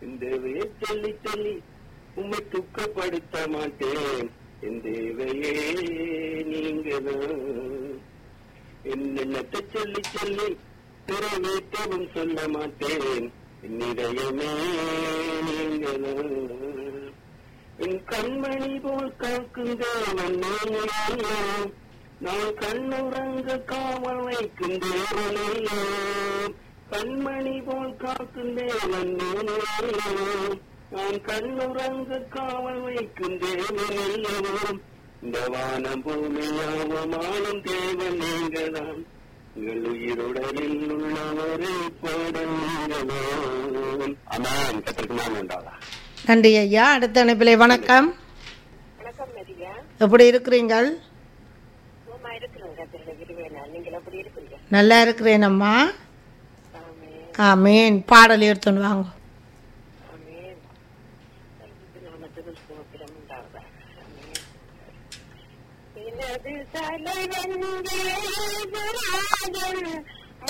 என் தேவையை சொல்லி சொல்லி உம்மை துக்கப்படுத்த மாட்டேன் என் தேவையே நீங்கதான் என்னென்னத்தை சொல்லி சொல்லி திறவேற்றவும் சொல்ல மாட்டேன் என் இதயமே நீங்கதான் என் கண்மணி போல் காக்கும் தேவன் நீங்களோ நான் கண்ணுறங்க காவல் வைக்கும் தேவனல்லோ கண்மணி போல் காக்கும் தேவன் நீங்களோ நான் கண்ணுறங்க காவல் வைக்கும் தேவனல்லோ இந்த வானம் பூமியாவமானும் தேவன் நீங்கதான் உங்கள் உயிருடலில் உள்ளவரை பாடங்களோ அதான் கத்திற்கு நான் உண்டாதா நன்றி ஐயா அடுத்த அனுப்பிலே வணக்கம் வணக்கம் மதியா எப்படி இருக்கிறீங்கள் சும்மா இருக்கிறேங்க திருட விருவேனா நீங்கள் எப்படி இருக்கிறீங்க நல்லா இருக்கிறேன் அம்மா ஆமே ஆமேன் பாடல் எடுத்துன்னு வாங்க ஆமேன் நாமத்துக்கு ஸ்தோத்திரம் உண்டாவதாக ஆமேன் எனது தலைவன் தேவராஜன்